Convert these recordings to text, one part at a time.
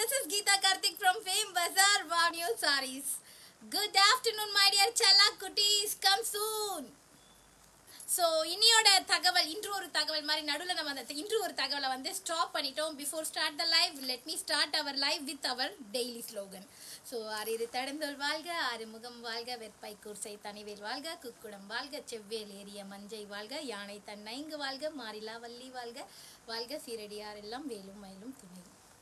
this is Geeta Karthik from Fame Bazaar Wow News Sarees. Good afternoon, my dear Challa Kutis. Come soon. So இன்னியோட தகவல் இன்று ஒரு தகவல் மாதிரி நடுவில் நம்ம அந்த இன்று ஒரு தகவலை வந்து ஸ்டாப் பண்ணிட்டோம் before start the live let me start our live with our daily slogan so ஆறிரு தடந்தோல் வாழ்க ஆறுமுகம் வாழ்க வெப்பை கூர்சை தனிவேல் வாழ்க குக்குடம் வாழ்க செவ்வேல் ஏறிய மஞ்சை வாழ்க யானை தன்னைங்கு வாழ்க மாறிலா வள்ளி வாழ்க வாழ்க சீரடியார் எல்லாம் வேலும் மயிலும் துணை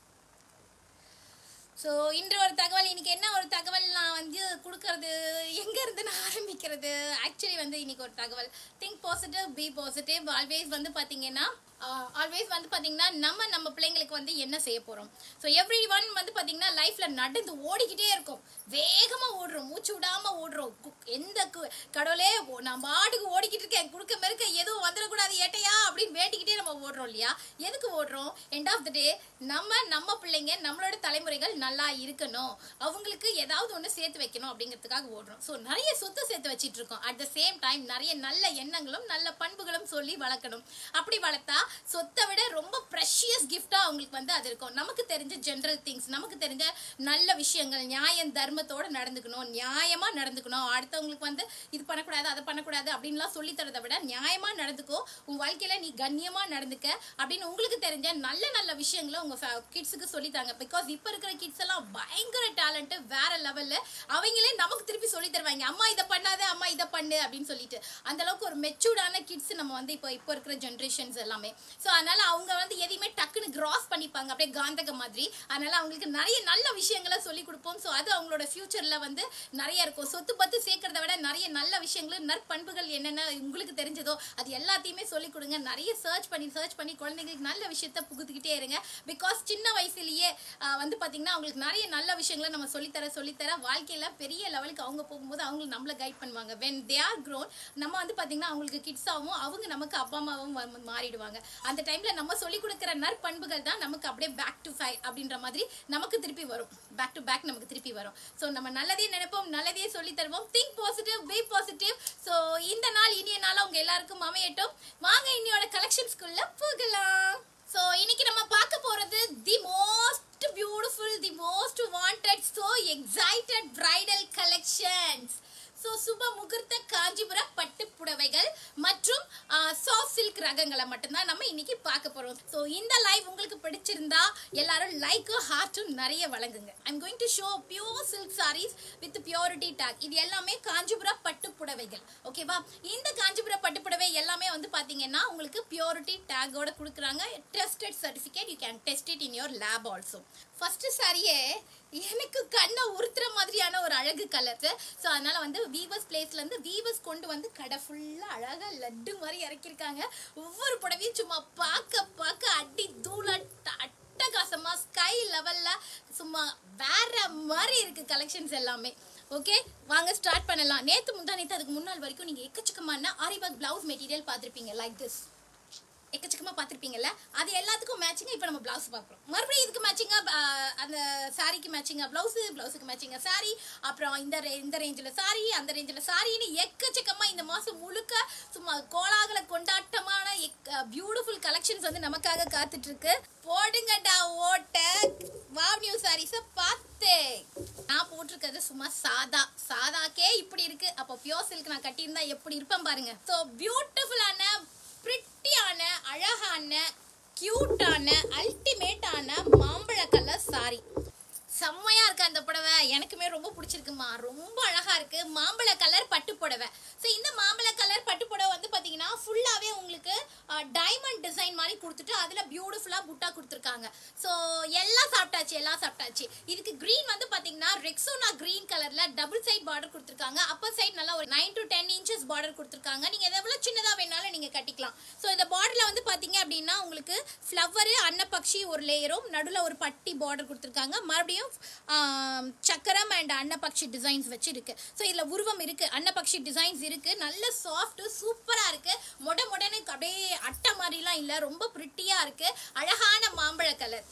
ஸோ இன்று ஒரு தகவல் இன்னைக்கு என்ன ஒரு தகவல் நான் வந்து கொடுக்கறது எங்க இருந்து நான் ஆரம்பிக்கிறது ஆக்சுவலி வந்து இன்னைக்கு ஒரு தகவல் think positive be positive always வந்து பாத்தீங்கன்னா ஆல்வேஸ் வந்து பாத்தீங்கன்னா நம்ம நம்ம பிள்ளைங்களுக்கு வந்து என்ன செய்ய போறோம் ஸோ எவ்ரி ஒன் வந்து பாத்தீங்கன்னா லைஃப்ல நடந்து ஓடிக்கிட்டே இருக்கும் வேகமா ஓடுறோம் மூச்சு விடாம ஓடுறோம் கு- எந்த கு- கடவுளே ஓ- நான் பாட்டுக்கு ஓடிக்கிட்டு இருக்கேன் குறுக்க மெருக்க எதுவும் வந்துடக்கூடாது ஏட்டையா அப்படின்னு வேண்டிக்கிட்டே நம்ம ஓடுறோம் இல்லையா எதுக்கு ஓடுறோம் எண்ட் ஆஃப் த டே நம்ம நம்ம பிள்ளைங்க நம்மளோட தலைமுறைகள் நல்லா இருக்கணும் அவங்களுக்கு ஏதாவது ஒன்று சேர்த்து வைக்கணும் அப்படிங்கிறதுக்காக ஓடுறோம் ஸோ நிறைய சொத்து சேர்த்து வச்சிட்டு இருக்கோம் அட் த சேம் டைம் நிறைய நல்ல எண்ணங்களும் நல்ல பண்புகளும் சொல்லி வளர்க்கணும் அப்படி வளர்த்தா சொத்தை விட ரொம்ப ப்ரெஷியஸ் கிஃப்டா அவங்களுக்கு வந்து அது இருக்கும் நமக்கு தெரிஞ்ச ஜென்ரல் திங்ஸ் நமக்கு தெரிஞ்ச நல்ல விஷயங்கள் நியாயம் தர்மத்தோட நடந்துக்கணும் நியாயமா நடந்துக்கணும் அடுத்தவங்களுக்கு வந்து இது பண்ணக்கூடாது அதை பண்ணக்கூடாது அப்படின்லாம் சொல்லி தரதை விட நியாயமா நடந்துக்கோ உன் வாழ்க்கையில நீ கண்ணியமா நடந்துக்க அப்படின்னு உங்களுக்கு தெரிஞ்ச நல்ல நல்ல விஷயங்களை உங்க கிட்ஸுக்கு சொல்லித்தாங்க பிகாஸ் இப்ப இருக்கிற கிட்ஸ் எல்லாம் பயங்கர டேலண்ட் வேற லெவல்ல அவங்களே நமக்கு திருப்பி சொல்லி தருவாங்க அம்மா இதை பண்ணாத அம்மா இதை பண்ணு அப்படின்னு சொல்லிட்டு அந்த அளவுக்கு ஒரு மெச்சூர்டான கிட்ஸ் நம்ம வந்து இப்போ இப்போ இருக்கிற ஜென்ரேஷன்ஸ் எல்லாமே ஸோ அதனால அவங்க வந்து எதையுமே டக்குன்னு கிராஸ் பண்ணிப்பாங்க அப்படியே காந்தக மாதிரி அதனால அவங்களுக்கு நிறைய நல்ல விஷயங்களை சொல்லி கொடுப்போம் ஸோ அது அவங்களோட ஃபியூச்சர்ல வந்து நிறைய இருக்கும் சொத்து பத்து சேர்க்கறத விட நிறைய நல்ல விஷயங்கள் நற்பண்புகள் என்னென்ன உங்களுக்கு தெரிஞ்சதோ அது எல்லாத்தையுமே சொல்லி கொடுங்க நிறைய சர்ச் பண்ணி சர்ச் பண்ணி குழந்தைங்களுக்கு நல்ல விஷயத்த புகுத்துக்கிட்டே இருங்க பிகாஸ் சின்ன வயசுலயே ஆஹ், வந்து பாத்தீங்கன்னா அவங்களுக்கு நிறைய நல்ல விஷயங்களை நம்ம சொல்லித்தர சொல்லித்தர வாழ்க்கையில பெரிய லெவலுக்கு அவங்க போகும்போது அவங்க நம்மள கைட் பண்ணுவாங்க வென் தே ஆர் grown நம்ம வந்து பாத்தீங்கன்னா அவங்களுக்கு கிட்ஸாவும் அவங்க நமக்கு அப்பா அம்மாவும் வ- மாறிடுவாங்க அந்த டைம்ல நம்ம சொல்லி கொடுக்குற நற்பண்புகள் தான் நமக்கு அப்படியே பேக் டு ஃபை அப்படின்ற மாதிரி நமக்கு திருப்பி வரும் பேக் டு பேக் நமக்கு திருப்பி வரும் ஸோ நம்ம நல்லதே நினைப்போம் நல்லதே சொல்லி தருவோம் think positive be positive so இந்த நாள் இனிய நாளா உங்க எல்லாருக்கும் அமையட்டும் வாங்க இன்னியோட கலெக்ஷன்ஸ்குள்ள போகலாம் ஸோ இன்னைக்கு நம்ம பார்க்க போறது the most beautiful the most wanted so excited bridal collections so சுப முகூர்த்த காஞ்சிபுர பட்டு புடவைகள் மற்றும் சாஃப்ட் சில்க் ரகங்களை மட்டும்தான் நம்ம இன்னைக்கு பார்க்க போறோம் ஸோ இந்த லைவ் உங்களுக்கு பிடிச்சிருந்தா எல்லாரும் லைக்கும் ஹார்ட்டும் நிறைய வழங்குங்க I'm going to show pure silk saris with purity tag இது எல்லாமே காஞ்சிபுர பட்டு புடவைகள் ஓகேவா இந்த காஞ்சிபுர பட்டு புடவை எல்லாமே வந்து பாத்தீங்கன்னா உங்களுக்கு பியூரிட்டி டேக்கோட கொடுக்குறாங்க tested certificate you can test it in your lab also first சாரியே எனக்கு கண்ணை உறுத்துற மாதிரியான ஒரு அழகு கலர் ஸோ அதனால வந்து வீவர்ஸ் பிளேஸ்ல இருந்து வீவர்ஸ் கொண்டு வந்து கடை ஃபுல்லா அழகா லட்டு மாதிரி இறக்கிருக்காங்க ஒவ்வொரு புடவையும் சும்மா பார்க்க பார்க்க அடி தூள அட்டகாசமா ஸ்கை லெவல்ல சும்மா வேற மாதிரி இருக்கு கலெக்ஷன்ஸ் எல்லாமே ஓகே வாங்க ஸ்டார்ட் பண்ணலாம் நேத்து முந்தா நேத்து அதுக்கு முன்னாள் வரைக்கும் நீங்க எக்கச்சக்கமான ஆரிபாக் பிளவுஸ் மெட்டீரியல் பார்த்திருப்பீங்க லைக் திஸ் எக்கச்சக்கமா பார்த்திருப்பீங்கல்ல அது எல்லாத்துக்கும் மேட்சிங்கா இப்போ நம்ம பிளவுஸ் பார்க்குறோம் மறுபடியும் இதுக்கு மேட்சிங்கா அந்த சாரிக்கு மேட்சிங்கா பிளவுஸ் பிளவுஸுக்கு மேட்சிங்கா சாரி அப்புறம் இந்த ரே- இந்த ரேஞ்சில் சாரி அந்த ரேஞ்சில் சாரின்னு எக்கச்சக்கமா இந்த மாசம் முழுக்க சும்மா கோலாகல கொண்டாட்டமான பியூட்டிஃபுல் கலெக்ஷன்ஸ் வந்து நமக்காக காத்துட்டு இருக்கு போடுங்கடா ஓட்ட வாவ் நியூ சாரீஸை பார்த்து நான் போட்டிருக்கிறது சும்மா சாதா சாதாக்கே இப்படி இருக்கு அப்போ பியோர் சில்க் நான் கட்டியிருந்தா எப்படி இருப்பேன் பாருங்க ஸோ பியூட்டிஃபுல்லான பிரிட்டியான அழகான கியூட்டான அல்டிமேட்டான மாம்பழ கலர் சாரி செம்மையா இருக்கு அந்த புடவை எனக்குமே ரொம்ப பிடிச்சிருக்குமா ரொம்ப அழகா இருக்கு மாம்பழ கலர் பட்டு புடவை ஸோ இந்த மாம்பழ கலர் பட்டு புடவை வந்து பாத்தீங்கன்னா ஃபுல்லாவே உங்களுக்கு டைமண்ட் டிசைன் மாதிரி கொடுத்துட்டு அதுல பியூட்டிஃபுல்லா புட்டா கொடுத்துருக்காங்க ஸோ எல்லாம் சாப்பிட்டாச்சு எல்லாம் சாப்பிட்டாச்சு இதுக்கு கிரீன் வந்து பாத்தீங்கன்னா ரெக்ஸோனா கிரீன் கலர்ல டபுள் சைட் பார்டர் கொடுத்துருக்காங்க அப்பர் சைட் நல்லா ஒரு nine to ten inches border கொடுத்துருக்காங்க நீங்க எவ்வளவு சின்னதா வேணாலும் நீங்க கட்டிக்கலாம் ஸோ இந்த பார்டர்ல வந்து பாத்தீங்க அப்படின்னா உங்களுக்கு ஃப்ளவர் அன்னப்பக்ஷி ஒரு லேயரும் நடுவில் ஒரு பட்டி பார்டர் கொடுத்துருக்காங்க மறுபடியும் ஆம், சக்கரம் அண்ட் அன்னப்பக்ஷி டிசைன்ஸ் வச்சு இருக்கு ஸோ இதுல உருவம் இருக்கு அன்னப்பக்ஷி டிசைன்ஸ் இருக்கு நல்ல சாஃப்ட் சூப்பரா இருக்கு மொட மொடன்னு அப்படியே அட்டை மாதிரிலாம் இல்ல ரொம்ப பிரிட்டியா இருக்கு அழகான மாம்பழ colour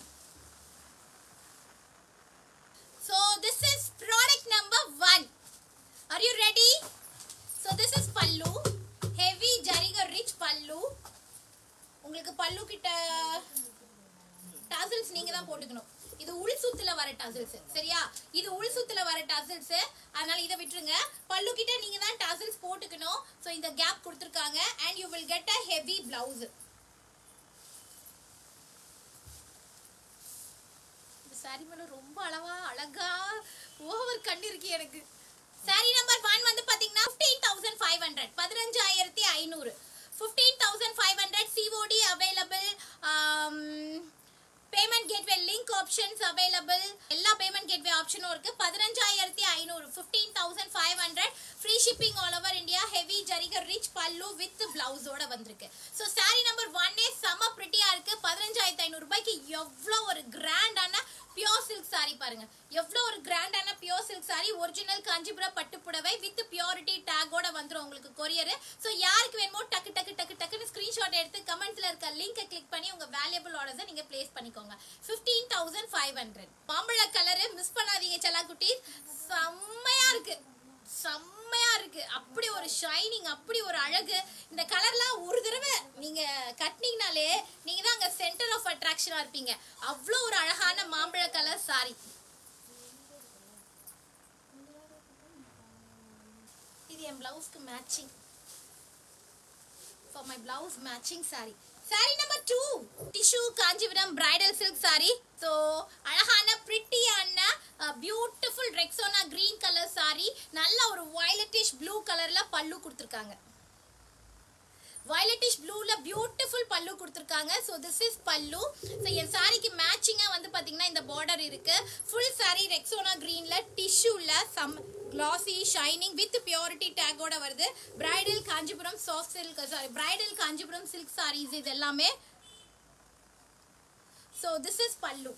so this is product number one are you ready so this is pallu heavy ஜரிக ரிச் பல்லு உங்களுக்கு பல்லு கிட்ட டாசல்ஸ் நீங்க தான் போட்டுக்கணும் இது இது உள் சுத்துல வர டசல்ஸ் சரியா இது உள் சுத்துல வர டசல்ஸ் அதனால இதை விட்டுருங்க பல்லு கிட்ட நீங்க தான் டசல்ஸ் போட்டுக்கணும் ஸோ இந்த கேப் கொடுத்துருக்காங்க and you will get a heavy blouse இந்த சாரி மேல ரொம்ப அளவா அழகா ஓவர் கண்ணு இருக்கு எனக்கு சாரி நம்பர் ஒன் வந்து பாத்தீங்கன்னா ஃபிஃப்டீன் தௌசண்ட் ஃபைவ் ஹண்ட்ரட் பதினஞ்சாயிரத்தி ஐநூறு fifteen thousand five hundred COD available payment gateway link options available எல்லா பேமெண்ட் கேட்வே ஆப்ஷனும் இருக்கு பதினஞ்சாயிரத்தி ஐநூறு fifteen thousand five hundred free shipping all over India heavy ஜரிக ரிச் பல்லு வித் பிளவுஸோட வந்திருக்கு ஸோ சாரி நம்பர் ஒன்னே செம பிரிட்டியா இருக்கு பதினஞ்சாயிரத்தி ஐநூறு ரூபாய்க்கு எவ்வளோ ஒரு கிராண்டான பியோர் சில்க் சாரி பாருங்க எவ்வளோ ஒரு கிராண்டான pure silk sari original Kanchipuram பட்டு புடவை வித் பியூரிட்டி டேகோட வந்துரும் உங்களுக்கு கொரியர் ஸோ யாருக்கு வேணுமோ டக்கு டக்கு டக்கு டக்குன்னு ஸ்கிரீன்ஷாட் எடுத்து கமெண்ட்ஸ்ல இருக்க லிங்கை கிளிக் பண்ணி உங்க வேல்யூபிள் ஆர்டர்ஸை நீங்க பிளேஸ் பண்ணிக்கோங்க ஃபிஃப்டீன் தௌசண்ட் ஃபைவ் ஹண்ட்ரட் மாம்பழ கலரு மிஸ் பண்ணாதீங்க செல்லா குட்டி செம்மையா இருக்கு செம்மையா இருக்கு அப்படி ஒரு ஷைனிங் அப்படி ஒரு அழகு இந்த கலர்லாம் ஒரு தடவை நீங்க கட்டினீங்கனாலே நீங்க தான் அங்க சென்டர் ஆஃப் அட்ராக்ஷனா இருப்பீங்க அவ்வளோ ஒரு அழகான மாம்பழ கலர் சாரி இது என் பிளவுஸ்க்கு matching for my blouse matching sari sari number two tissue Kanchipuram bridal silk sari so அழகான பிரிட்டியான beautiful Rexona green colour sari நல்ல ஒரு வயலட்டிஷ் ப்ளூ கலர்ல பல்லு கொடுத்துருக்காங்க வயலட்டிஷ் ப்ளூல பியூட்டிஃபுல் பல்லு கொடுத்துருக்காங்க so this is pallu so என் சாரிக்கு மேட்சிங்காக வந்து பார்த்தீங்கன்னா இந்த பார்டர் இருக்கு ஃபுல் சாரி ரெக்ஸோனா கிரீன்ல டிஷ்யூல some classy shining with purity டேக்கோட வருது bridal Kanchipuram soft silk sari bridal Kanchipuram silk saris இது எல்லாமே ஸோ திஸ் இஸ் பல்லு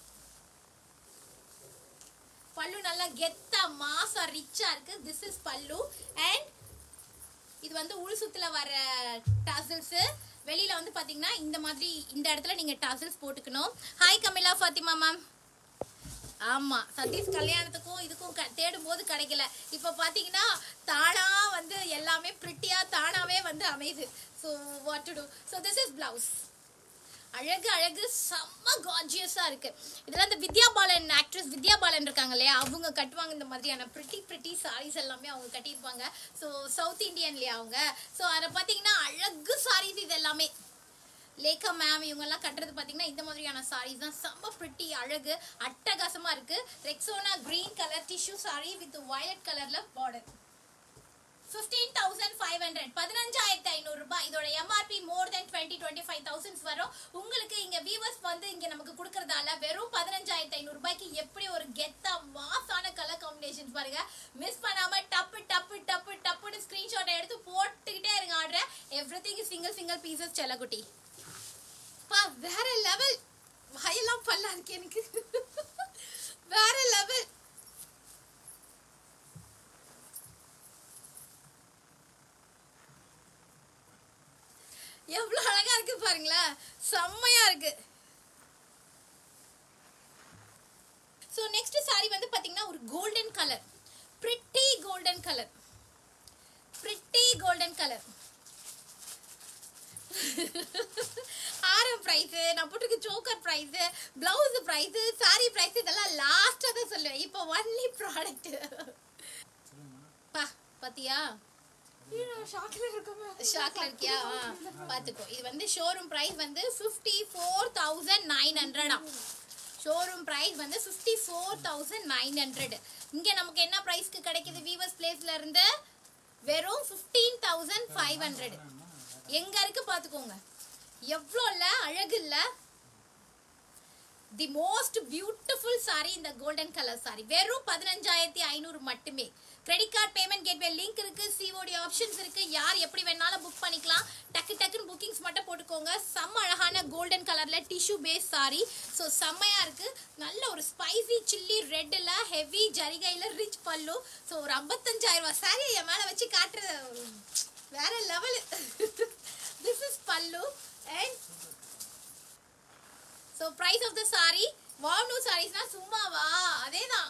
பல்லு நல்லா கெத்தா மாசா ரிச்சா இருக்கு திஸ் இஸ் பல்லு அண்ட் இது வந்து உள் சுத்துல வர டாசல்ஸ் வெளியில வந்து பாத்தீங்கன்னா இந்த மாதிரி இந்த இடத்துல நீங்க டாசல்ஸ் போட்டுக்கணும் ஹாய் கமிலா ஃபாத்திமா மேம் ஆமா சதீஷ் கல்யாணத்துக்கும் இதுக்கும் க- தேடும் போது கிடைக்கல இப்ப பாத்தீங்கன்னா தானா வந்து எல்லாமே பிரிட்டியா தானாவே வந்து அமையுது so what to do so this is blouse அழகு அழகு செம்ம கார்ஜியஸா இருக்கு இதெல்லாம் இந்த வித்யா பாலன் ஆக்ட்ரஸ் வித்யா பாலன் இருக்காங்க இல்லையா அவங்க கட்டுவாங்க இந்த மாதிரியான பிரிட்டி பிரிட்டி சாரீஸ் எல்லாமே அவங்க கட்டியிருப்பாங்க ஸோ சவுத் இந்தியன்லயா அவங்க ஸோ அதை பார்த்தீங்கன்னா அழகு சாரீஸ் இது எல்லாமே லேக்கா மேம் இவங்கெல்லாம் கட்டுறது பார்த்தீங்கன்னா இந்த மாதிரியான சாரீஸ் தான் செம்ம பிரிட்டி அழகு அட்டகாசமா இருக்கு Rexona green colour tissue sari with violet கலர்ல border fifteen thousand five hundred பதினஞ்சாயிரத்தி ஐநூறு ரூபாய் இதோட MRP more than twenty twenty five thousands வரும் உங்களுக்கு இங்க வியூவர்ஸ் வந்து இங்க நமக்கு கொடுக்கறதால வெறும் பதினஞ்சாயிரத்தி ஐநூறு ரூபாய்க்கு எப்படி ஒரு கெத்தா மாசான கலர் காம்பினேஷன்ஸ் பாருங்க மிஸ் பண்ணாம டப்பு டப்பு டப்பு டப்புன்னு ஸ்கிரீன்ஷாட் எடுத்து போட்டுக்கிட்டே இருங்க order everything single single pieces செல்லக்குட்டி பா வேற லெவல் வாயெல்லாம் பல்லா இருக்கு எனக்கு வேற லெவல் எவ்வளவு அழகா இருக்கு பாருங்களேன் செம்மையா இருக்கு ஸோ நெக்ஸ்ட் சாரி வந்து பாத்தீங்கன்னா ஒரு golden colour pretty golden colour pretty golden colour ஆரம் ப்ரைஸ் நான் போட்டிருக்க choker price blouse price sari price இதெல்லாம் லாஸ்ட்டாக தான் சொல்லுவேன் இப்போ ஒன்லி ப்ராடக்ட் பா பாத்தியா ஷாக்ல இருக்கமே ஷாக்ல இருக்கியா ஆ, பாத்துக்கோ இது வந்து ஷோரூம் பிரைஸ் வந்து ஃபிஃப்டி ஃபோர் தௌசண்ட் நைன் ஹண்ட்ரடா ஷோரூம் பிரைஸ் வந்து fifty four thousand nine hundred இங்க நமக்கு என்ன பிரைஸ்க்கு கிடைக்குது வீவர்ஸ் பிளேஸ்ல இருந்து வெறும் ஃபிஃப்டீன் தௌசண்ட் ஃபைவ் ஹண்ட்ரட் எங்க இருக்கு பாத்துக்கோங்க எவ்வளோ இல்ல அழகு இல்ல தி மோஸ்ட் பியூட்டிஃபுல் சாரி இந்த கோல்டன் கலர் சாரி வெறும் பதினஞ்சாயிரத்தி ஐநூறு மட்டுமே credit card payment gateway link இருக்கு சிஓடி ஆப்ஷன்ஸ் இருக்கு யார் எப்படி வேணாலும் புக் பண்ணிக்கலாம் டக்கு டக்குன்னு புக்கிங்ஸ் மட்டும் போட்டுக்கோங்க செம்ம அழகான கோல்டன் கலர்ல டிஷ்யூ பேஸ் சாரி ஸோ செம்மையா இருக்கு நல்ல ஒரு ஸ்பைசி சில்லி ரெட்ல ஹெவி ஜரிகையில ரிச் பல்லு ஸோ ஒரு ஐம்பத்தஞ்சாயிரம் ரூபாய் சாரி என் மேல வச்சு காட்டுற வேற level this is pallu and so price of the sari வாவ்னு சாரீஸ்னா சும்மாவா அதேதான்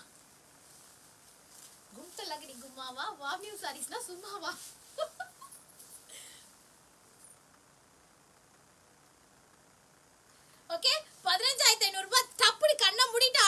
கும்தலகடி கும்மாவா வாவ்னியூ சாரீஸ்னா சும்மாவா ஓகே பதினஞ்சாயிரத்தி ஐநூறு ரூபாய் தப்புடு கண்ணை மூடிட்டு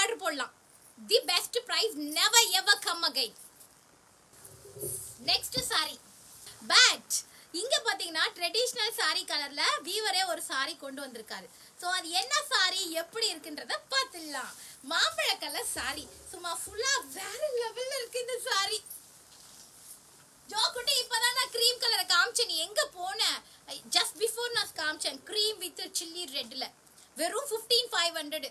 price never ever come again next sari but இங்க பாத்தீங்கன்னா ட்ரெடிஷ்னல் சாரி கலர்ல வீவரே ஒரு சாரி கொண்டு வந்திருக்காரு சோ அது என்ன சாரி எப்படி இருக்குன்றத பார்த்துடலாம் மாம்பழ கலர் சாரி சும்மா ஃபுல்லா வேற லெவல்ல இருக்கு இந்த சாரி ஜோ குட்டி இப்பதான் நான் க்ரீம் கலரை காமிச்சேன் நீ எங்க போன ஜஸ்ட் பிஃபோர் நான் காமிச்சேன் க்ரீம் வித் சில்லி ரெட்ல வெறும் ஃபிஃப்டீன் ஃபைவ் ஹண்ட்ரட்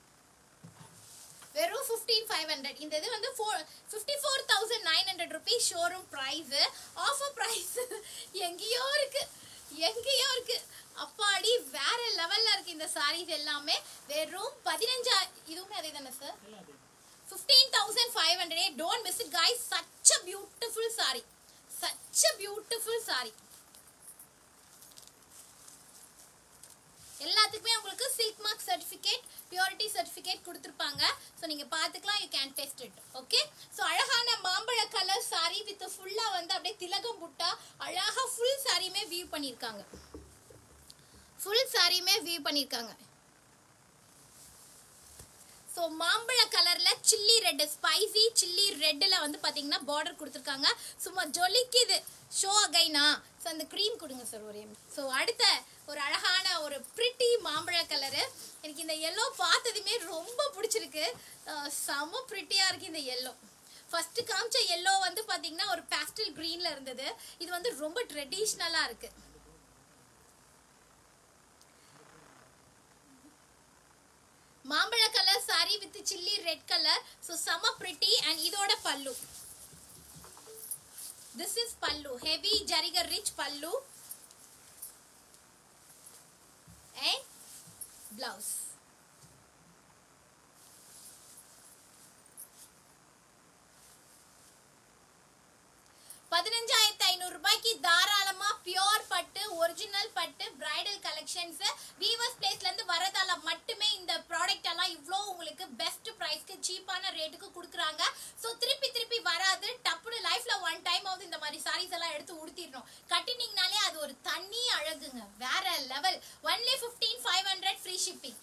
வெறும் ஃபிஃப்டீன் ஃபைவ் ஹண்ட்ரட் இந்த இது வந்து four fifty four thousand nine hundred rupees showroom price offer price எங்கேயோ இருக்கு எங்கேயோ இருக்கு அப்பாடி வேற லெவல்ல இருக்கு இந்த சாரீஸ் எல்லாமே வெறும் பதினஞ்சா இதுவுமே அதே தானே sir fifteen thousand five hundred don't miss it guys such a beautiful sari such a beautiful sari எல்லாத்துக்குமே உங்களுக்கு silk mark certificate purity certificate கொடுத்துருப்பாங்க ஸோ நீங்கள் பார்த்துக்கலாம் you can test it okay so அழகான மாம்பழ கலர் சாரி வித் ஃபுல்லாக வந்து அப்படியே திலகம் புட்டா அழகாக ஃபுல் சாரியுமே வியூ பண்ணியிருக்காங்க ஃபுல் சாரியுமே வியூ பண்ணியிருக்காங்க ஸோ மாம்பழ கலர்ல சில்லி ரெட் ஸ்பைசி சில்லி ரெட்ல வந்து பாத்தீங்கன்னா பார்டர் கொடுத்துருக்காங்க சும்மா ஜொலிக்குது ஷோ அகைனா ஸோ அந்த க்ரீம் கொடுங்க சார் ஒரே ஸோ அடுத்த ஒரு அழகான ஒரு பிரிட்டி மாம்பழ கலரு எனக்கு இந்த எல்லோ பார்த்ததுமே ரொம்ப பிடிச்சிருக்கு அஹ் செம பிரிட்டியா இருக்கு இந்த எல்லோ ஃபர்ஸ்ட் காமிச்ச எல்லோ வந்து பாத்தீங்கன்னா ஒரு பேஸ்டல் greenல இருந்தது இது வந்து ரொம்ப ட்ரெடிஷ்னலா இருக்கு மாம்பழ colour sari with chilli red colour so செம பிரிட்டி அண்ட் இதோட pallu this is pallu heavy ஜரிகர் ரிச் பல்லு அண்ட் பிளவுஸ் பதினஞ்சாயிரத்தி ஐநூறு ரூபாய்க்கு தாராளமா பியோர் பட்டு ஒரிஜினல் பட்டு பிரைடல் கலெக்ஷன்ஸ் வீவர்ஸ் பிளேஸ்ல இருந்து வரதால மட்டுமே இந்த ப்ராடக்ட் எல்லாம் இவ்வளோ உங்களுக்கு பெஸ்ட் ப்ரைஸ்க்கு சீப்பான ரேட்டுக்கு கொடுக்குறாங்க ஸோ திருப்பி திருப்பி வராது டப்புனு லைஃப்ல ஒன் டைம் ஆகுது இந்த மாதிரி சாரீஸ் எல்லாம் எடுத்து உடுத்திடணும் கட்டினீங்கனாலே அது ஒரு தனி அழகுங்க வேற level only fifteen five hundred free shipping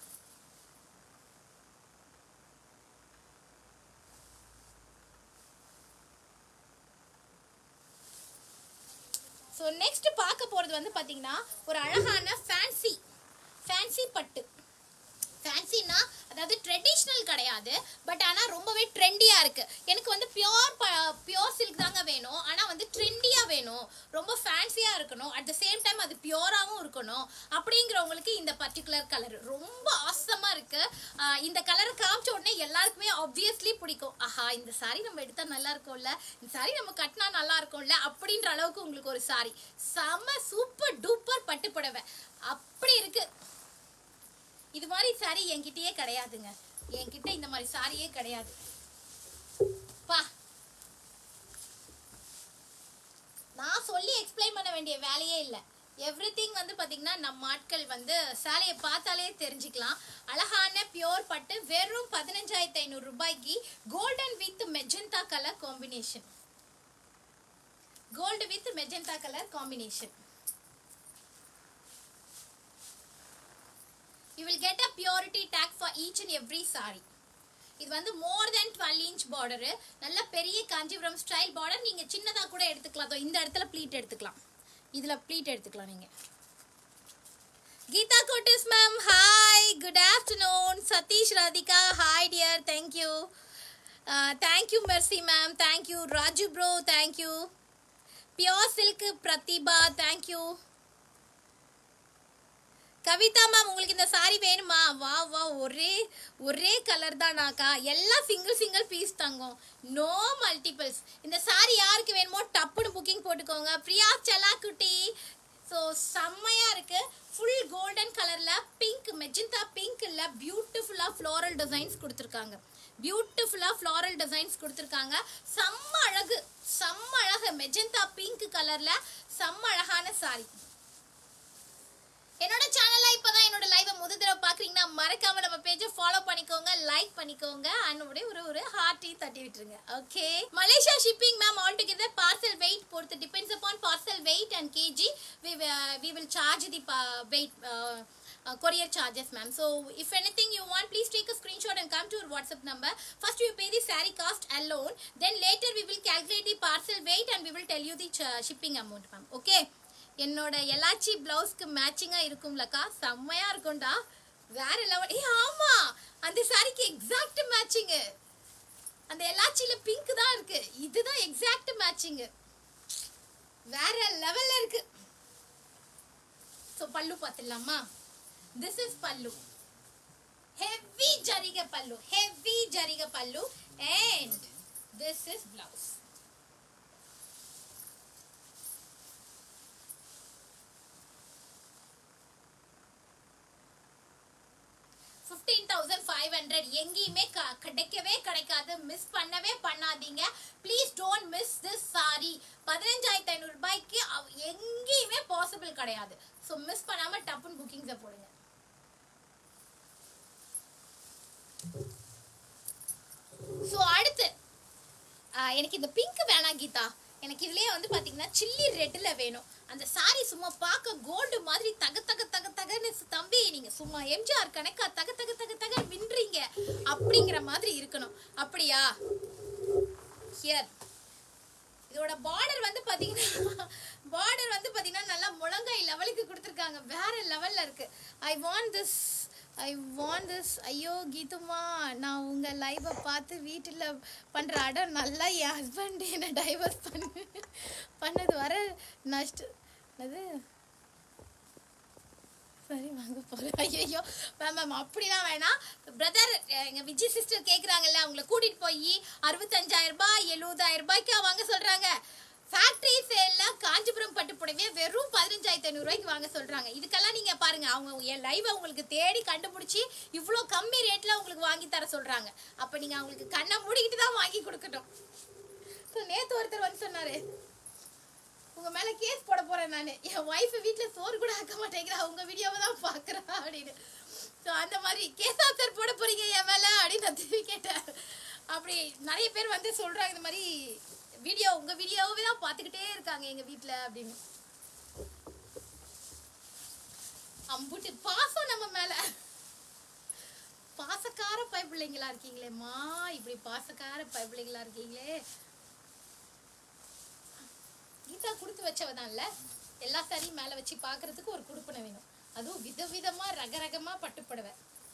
so next பார்க்க போகிறது வந்து பார்த்தீங்கன்னா ஒரு அழகான ஃபேன்சி ஃபேன்சி பட்டு ஃபேன்சினா அதாவது ட்ரெடிஷ்னல் கிடையாது பட் ஆனால் ரொம்பவே ட்ரெண்டியாக இருக்குது எனக்கு வந்து பியோர் பியோர் சில்க் தாங்க வேணும் ஆனால் வந்து ட்ரெண்டியாக வேணும் ரொம்ப ஃபேன்சியாக இருக்கணும் அட் த சேம் டைம் அது பியோராகவும் இருக்கணும் அப்படிங்கிறவங்களுக்கு இந்த பர்டிகுலர் கலர் ரொம்ப ஆசமாக இருக்குது இந்த கலரை காமிச்ச உடனே எல்லாருக்குமே ஆப்வியஸ்லி பிடிக்கும் ஆஹா இந்த சாரி நம்ம எடுத்தால் நல்லா இருக்கும்ல இந்த சாரி நம்ம கட்டினா நல்லா இருக்கும்ல அப்படின்ற அளவுக்கு உங்களுக்கு ஒரு சாரி செம்ம சூப்பர் டூப்பர் பட்டு புடவை அப்படி இருக்கு இது மாதிரி சாரி என்கிட்டயே கிடையாதுங்க என்கிட்ட இந்த மாதிரி சாரியே கிடையாது பா நான் சொல்லி எக்ஸ்பிளைன் பண்ண வேண்டிய வேலையே இல்லை எவ்ரிதிங் வந்து பாத்தீங்கன்னா நம்ம ஆட்கள் வந்து சேலையை பார்த்தாலே தெரிஞ்சுக்கலாம் அழகான பியோர் பட்டு வெறும் பதினஞ்சாயிரத்தி ஐநூறு ரூபாய்க்கு golden with magenta colour combination gold with magenta colour combination you will get a purity tag for each and every saree இது வந்து more than twelve inch border நல்ல பெரிய காஞ்சிபுரம் ஸ்டைல் பார்டர் நீங்க சின்னதா கூட எடுத்துக்கலாம் அதோ இந்த இடத்துல ப்ளீட் எடுத்துக்கலாம் இதுல ப்ளீட் எடுத்துக்கலாம் நீங்க கீதா கோட்டிஸ் ma'am hi good afternoon Sathish Radhika hi dear thank you thank you Mercy ma'am thank you Raju bro thank you pure silk Prathibha thank you Kavitha ma'am உங்களுக்கு இந்த சாரி வேணுமா வா வா ஒரே ஒரே கலர் தானாக்கா எல்லாம் சிங்கிள் சிங்கிள் பீஸ் தங்கும் நோ மல்டிபிள்ஸ் இந்த சாரி யாருக்கு வேணுமோ டப்புன்னு புக்கிங் போட்டுக்கோங்க பிரியா செலா குட்டி ஸோ செம்மையா இருக்கு ஃபுல் கோல்டன் கலர்ல பிங்க் மெஜந்தா பிங்க்ல பியூட்டிஃபுல்லா ஃப்ளோரல் டிசைன்ஸ் கொடுத்துருக்காங்க பியூட்டிஃபுல்லா ஃப்ளோரல் டிசைன்ஸ் கொடுத்துருக்காங்க செம்ம அழகு செம்ம அழகு மெஜந்தா பிங்க் கலர்ல செம்ம அழகான சாரி என்னோட சேனல்ல இப்பதான் என்னோட லைவ முத தடவை பாக்குறீங்கன்னா மறக்காம நம்ம பேஜை ஃபாலோ பண்ணிக்கோங்க லைக் பண்ணிக்கோங்க அண்ட் அப்படியே ஒரு ஒரு ஹார்ட்டி தட்டி விட்டுருங்க okay Malaysia shipping ma'am all together parcel weight பொறுத்து depends upon parcel weight and KG we will charge the weight uh, courier charges ma'am so if anything you want please take a screenshot and come to our whatsapp number first you pay the saree cost alone then later we will calculate the parcel weight and we will tell you the ch- shipping amount ma'am okay என்னோட எல்லாச்சி பிளவுஸ்க்கு மேட்சிங்கா இருக்கும்லக்கா செம்மையா இருக்கும்டா வேற level ஏ ஆமா அந்த சாரிக்கு exact matching அந்த எல்லாச்சியில pink தான் இருக்கு இதுதான் எக்ஸாக்ட் மேட்சிங் வேற லெவல்ல இருக்கு ஸோ பல்லு பார்த்துடலாமா திஸ் இஸ் பல்லு ஹெவி ஜரிக பல்லு ஹெவி ஜரிக pallu and this is blouse fifteen thousand five hundred எங்கேயுமே க- கிடைக்கவே கிடைக்காது மிஸ் பண்ணவே பண்ணாதீங்க please don't miss this sari பதினஞ்சாயிரத்தி ஐநூறு ரூபாய்க்கு அவ்- எங்கேயுமே பாசிபிள் கிடையாது ஸோ மிஸ் பண்ணாம டப்புன்னு புக்கிங்ஸை போடுங்க ஸோ அடுத்து ஆ, எனக்கு இந்த பிங்க் வேணாம் கீதா எனக்கு இதுலயே வந்து பாத்தீங்கன்னா சில்லி ரெட்ல வேணும் அந்த சாரி சும்மா பார்க்க கோல்டு மாதிரி தக தக தக தகன்னு சு- தம்பி நீங்க சும்மா எம்ஜிஆர் கணக்கா தக தக தக தக வின்றீங்க அப்படிங்கிற மாதிரி இருக்கணும் அப்படியா ஹியர் இதோட பார்டர் வந்து பாத்தீங்கன்னா பார்டர் வந்து பாத்தீங்கன்னா நல்லா முழங்கை லெவலுக்கு கொடுத்துருக்காங்க வேற லெவல்ல இருக்கு I want this I want this ஐயோ கீதுமா நான் உங்க லைவை பார்த்து வீட்டில் பண்ற அடம் நல்லா என் ஹஸ்பண்ட் என்ன டைவர்ஸ் பண்ணு பண்ணது வர நஷ்ட அது சரி வாங்க போறேன் ஐயோ மேம் மேம் அப்படிலாம் வேணாம் பிரதர் எங்க விஜய் சிஸ்டர் கேக்குறாங்கல்ல அவங்கள கூட்டிட்டு போய் அறுபத்தஞ்சாயிரம் ரூபாய் எழுபதாயிரம் ரூபாய்க்கு வாங்க சொல்றாங்க ஃபேக்டரி சேல்ல காஞ்சிபுரம் பட்டு புடவைய வெறும் பதினஞ்சாயிரத்தி ஐநூறு ரூபாய்க்கு வாங்க சொல்றாங்க இதுக்கெல்லாம் நீங்க பாருங்க அவங்க என் லைவ் உங்களுக்கு தேடி கண்டுபிடிச்சி இவ்வளோ கம்மி ரேட்ல உங்களுக்கு வாங்கி தர சொல்றாங்க அப்ப நீங்க அவங்களுக்கு கண்ணை மூடிக்கிட்டு தான் வாங்கி கொடுக்கணும் So, நேத்து ஒருத்தர் வந்து சொன்னாரு உங்க மேல கேஸ் போட போறேன் நானு என் ஒய்ஃப் வீட்ல சோறு கூட ஆக்க மாட்டேங்கிறா உங்க வீடியோவை தான் பாக்குறா அப்படின்னு ஸோ அந்த மாதிரி கேஸ் ஆஃபர் போட போறீங்க என் மேல அப்படின்னு நான் திரும்பி கேட்டேன் அப்படி நிறைய பேர் வந்து சொல்றாங்க இந்த மாதிரி வீடியோ உங்க வீடியோவே தான் பார்த்துக்கிட்டே இருக்காங்க எங்க வீட்ல அப்படின்னு அம்புட்டு பாசம் நம்ம மேல பாசக்கார பைப்பிள்ளைங்களா இருக்கீங்களேம்மா இப்படி பாசக்கார பைப்பிள்ளைங்களா இருக்கீங்களே கீதா கொடுத்து வச்சவதான்ல எல்லா சாரியும் மேல வச்சு பாக்குறதுக்கு ஒரு குடுப்பனை வேணும் அதுவும் விதவிதமா ரகரகமா பட்டுப்புடவை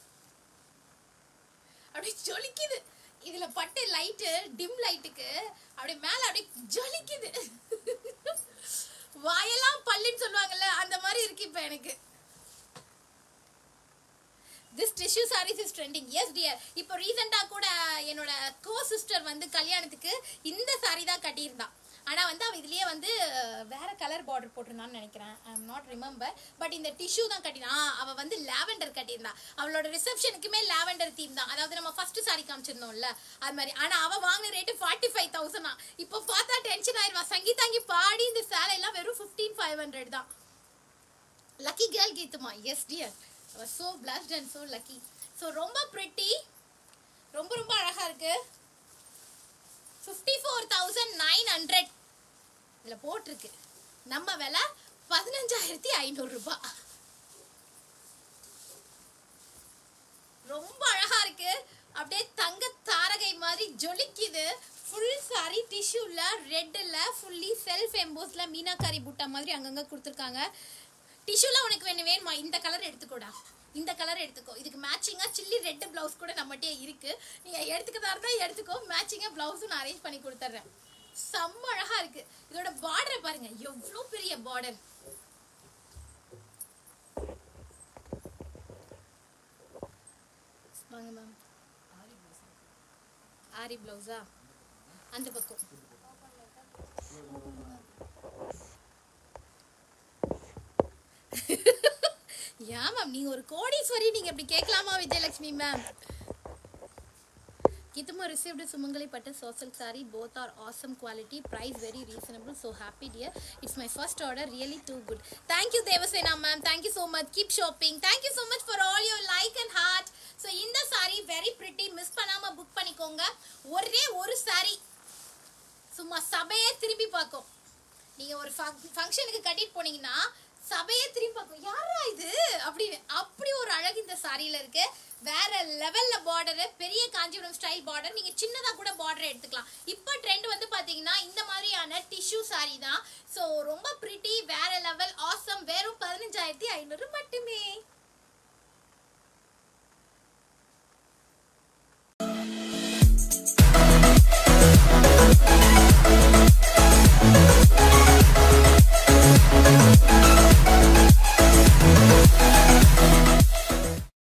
அப்படியே ஜொலிக்குது இதுல பட்டு லைட்டு டிம் லைட்டுக்கு அப்படியே மேல அப்படியே ஜொலிக்குது வாயெல்லாம் பல்லுன்னு சொல்லுவாங்கல்ல அந்த மாதிரி இருக்கு இப்ப எனக்கு this tissue saris is trending yes dear இப்போ ரீசெண்டாக கூட என்னோட கோ சிஸ்டர் வந்து கல்யாணத்துக்கு இந்த சாரி தான் கட்டியிருந்தான் ஆனால் வந்து அவள் இதுலயே வந்து வேற கலர் பார்டர் போட்டிருந்தான்னு நினைக்கிறேன் I am not remember but இந்த டிஷ்யூ தான் கட்டினா அவள் வந்து லாவெண்டர் கட்டியிருந்தா அவளோட ரிசப்ஷனுக்குமே லாவெண்டர் தீம் தான் அதாவது நம்ம ஃபர்ஸ்ட் சாரி காமிச்சிருந்தோம்ல அது மாதிரி ஆனால் அவள் வாங்கின ரேட்டு ஃபார்ட்டி ஃபைவ் தௌசண்டா இப்போ பார்த்தா டென்ஷன் ஆயிடுவா சங்கீதாங்கி பாடி இந்த சேலை எல்லாம் வெறும் ஃபிஃப்டீன் ஃபைவ் ஹண்ட்ரட் தான் லக்கி கேர்ள் கீத்துமா yes dear so blessed and so lucky so ரொம்ப ப்ரிட்டி ரொம்ப ரொம்ப அழகா இருக்கு fifty four thousand nine hundred இதில் போட்டிருக்கு நம்ம விலை பதினஞ்சாயிரத்தி ஐநூறு ரூபாய் ரொம்ப அழகா இருக்கு அப்படியே தங்க தாரகை மாதிரி ஜொலிக்குது ஃபுல் சாரி டிஷ்யூல ரெட்டில் ஃபுல்லி செல்ஃப் எம்போஸ்ல மீனாக்காரி புட்டா மாதிரி அங்கங்க கொடுத்துருக்காங்க டிஷ்யூல உனக்கு வேணும் வேணுமா இந்த கலர் எடுத்துக்கோடா இந்த கலர் எடுத்துக்கோ இதுக்கு மேட்சிங்கா சில்லி ரெட் பிளவுஸ் கூட நம்மகிட்டே இருக்கு நீங்க எடுத்துக்கதா இருந்தா எடுத்துக்கோ மேட்சிங்கா பிளவுஸும் நான் அரேஞ்ச் பண்ணி கொடுத்துட்றேன் செம்ம அழகா இருக்கு இதோட பார்டரை பாருங்க எவ்வளோ பெரிய பார்டர் வாங்க மேம் ஆரி பிளவுஸா அந்த பக்கம் ஏன் மேம் நீங்க ஒரு கோடீஸ்வரி நீங்க இப்படி கேட்கலாமா Vijayalakshmi ma'am Gitama received Sumangali Patta social saree. Both are awesome quality. Price very reasonable. So happy dear. It's my first order. Really too good. Thank you Devasena ma'am. Thank you so much. Keep shopping. Thank you so much for all your like and heart. So இந்த saree very pretty. Miss பண்ணாம book பண்ணிக்கோங்க ஒரே ஒரு saree சும்மா சபையே திரும்பி பார்க்கும் நீங்க ஒரு ஃபங்க்ஷனுக்கு கட்டிட்டு போனீங்கன்னா சபையே திரும்பி பார்க்கும் யாரா இது அப்படின்னு அப்படி ஒரு அழகு இந்த சாரியில இருக்கு வேற லெவல்ல பார்டர் பெரிய காஞ்சிபுரம் ஸ்டைல் பார்டர் நீங்க சின்னதா கூட பார்டர் எடுத்துக்கலாம் இப்போ ட்ரெண்ட் வந்து பாத்தீங்கன்னா இந்த மாதிரியான டிஷ்யூ சாரி தான் ஸோ ரொம்ப பிரிட்டி வேற லெவல் ஆசம் வெறும் பதினஞ்சாயிரத்தி ஐநூறு மட்டுமே